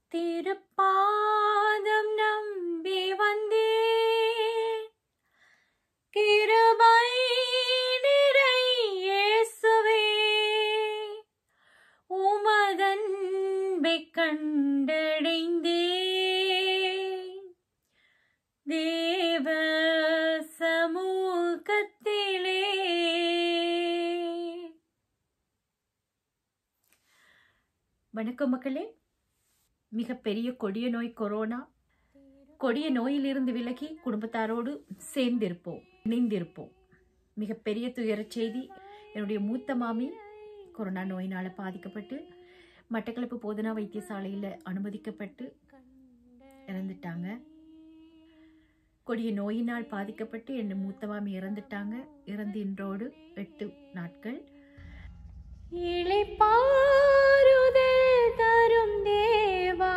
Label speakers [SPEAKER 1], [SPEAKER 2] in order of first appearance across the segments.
[SPEAKER 1] திருப்பாதம் நம்பி வந்தேன் கிருபை நிறை இயேசுவே உமதன்பைக் கண்டடைந்தேன் தேவ சமூகத்திலே வணக்கம் மக்களே மிகப்பெரிய கொடிய நோய் கொரோனா கொடிய நோயிலிருந்து விலகி குடும்பத்தாரோடு சேர்ந்திருப்போம் இணைந்திருப்போம் மிகப்பெரிய துயரச் செய்தி என்னுடைய மூத்த மாமி கொரோனா நோயினால பாதிக்கப்பட்டு மட்டக்களப்பு போதனா வைத்தியசாலையில் அனுமதிக்கப்பட்டு இறந்துட்டாங்க கொடிய நோயினால் பாதிக்கப்பட்டு என் மூத்த மாமி இறந்துட்டாங்க இறந்து இன்றோடு எட்டு நாட்கள் இளைப்பாறுதல் தரும் தேவா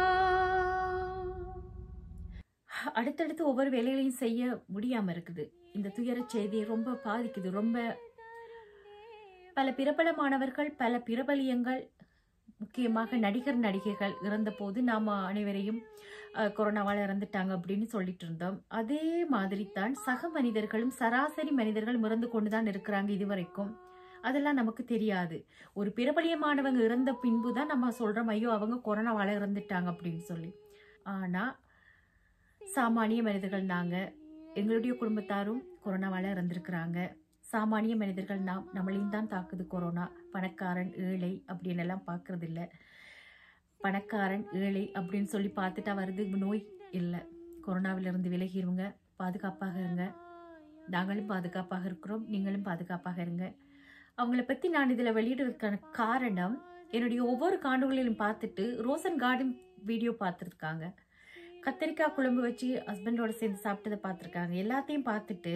[SPEAKER 1] அடுத்தடுத்து ஒவ்வொரு வேலைகளையும் செய்ய முடியாம இருக்குது இந்த துயரச் செய்தி ரொம்ப பாதிக்குது ரொம்ப பல பிரபலமானவர்கள் பல பிரபலியங்கள் முக்கியமாக நடிகர் நடிகைகள் இறந்தபோது நாம் அனைவரையும் அஹ், கொரோனாவால் இறந்துட்டாங்க அப்படின்னு சொல்லிட்டு இருந்தோம் அதே மாதிரி தான் சக மனிதர்களும் சராசரி மனிதர்களும் இறந்து கொண்டு தான் இருக்கிறாங்க இதுவரைக்கும் அதெல்லாம் நமக்கு தெரியாது ஒரு பிரபலியமானவங்க இறந்த பின்பு தான் நம்ம சொல்றோம் ஐயோ அவங்க கொரோனாவால் இறந்துட்டாங்க அப்படின்னு சொல்லி ஆனா சாமானிய மனிதர்கள் நாங்க எங்களுடைய குடும்பத்தாரும் கொரோனாவால் இறந்திருக்கிறாங்க சாமானிய மனிதர்கள் நாம் நம்மளையும் தான் தாக்குது கொரோனா பணக்காரன் ஏழை அப்படின்னு எல்லாம் பார்க்கறது இல்ல பணக்காரன் ஏழை அப்படின்னு சொல்லி பார்த்துட்டா வருது நோய் இல்லை கொரோனாவிலிருந்து விலகிருங்க பாதுகாப்பாக இருங்க நாங்களும் பாதுகாப்பாக இருக்கிறோம் நீங்களும் பாதுகாப்பாக இருங்க அவங்கள பற்றி நான் இதில் வெளியிடுறதுக்கான காரணம் என்னுடைய ஒவ்வொரு காணொளியிலும் பார்த்துட்டு ரோசன் கார்டன் வீடியோ பார்த்துருக்காங்க கத்தரிக்காய் குழம்பு வச்சு ஹஸ்பண்டோட சேர்ந்து சாப்பிட்டதை பார்த்துருக்காங்க எல்லாத்தையும் பார்த்துட்டு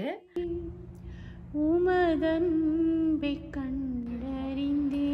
[SPEAKER 1] உமதன்பை கண்டறிந்தே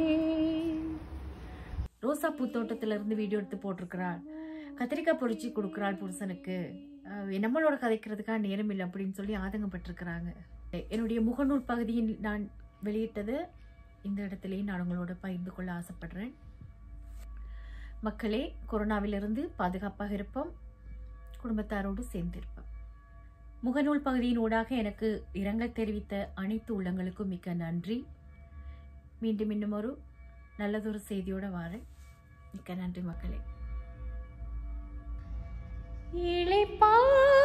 [SPEAKER 1] ரோசா பூத்தோட்டத்துல இருந்து வீடியோ எடுத்து போட்டிருக்கிறாள் கத்திரிக்காய் பொரிச்சு கொடுக்குறாள் புருஷனுக்கு அஹ் நம்மளோட கதைக்கிறதுக்காக நேரம் இல்லை அப்படின்னு சொல்லி ஆதங்கப்பட்டிருக்கிறாங்க என்னுடைய முகநூல் பகுதியில் நான் வெளியிட்டது இந்த இடத்துலையும் நான் உங்களோட பகிர்ந்து கொள்ள ஆசைப்படுறேன் மக்களே கொரோனாவிலிருந்து பாதுகாப்பாக இருப்போம் குடும்பத்தாரோடு சேர்ந்திருப்போம் முகநூல் பகுதியின் ஊடாக எனக்கு இரங்கல் தெரிவித்த அனைத்து உள்ளங்களுக்கும் மிக்க நன்றி மீண்டும் இன்னும் ஒரு நல்லதொரு செய்தியோட வாரேன் மிக்க நன்றி மக்களே இளைப்பா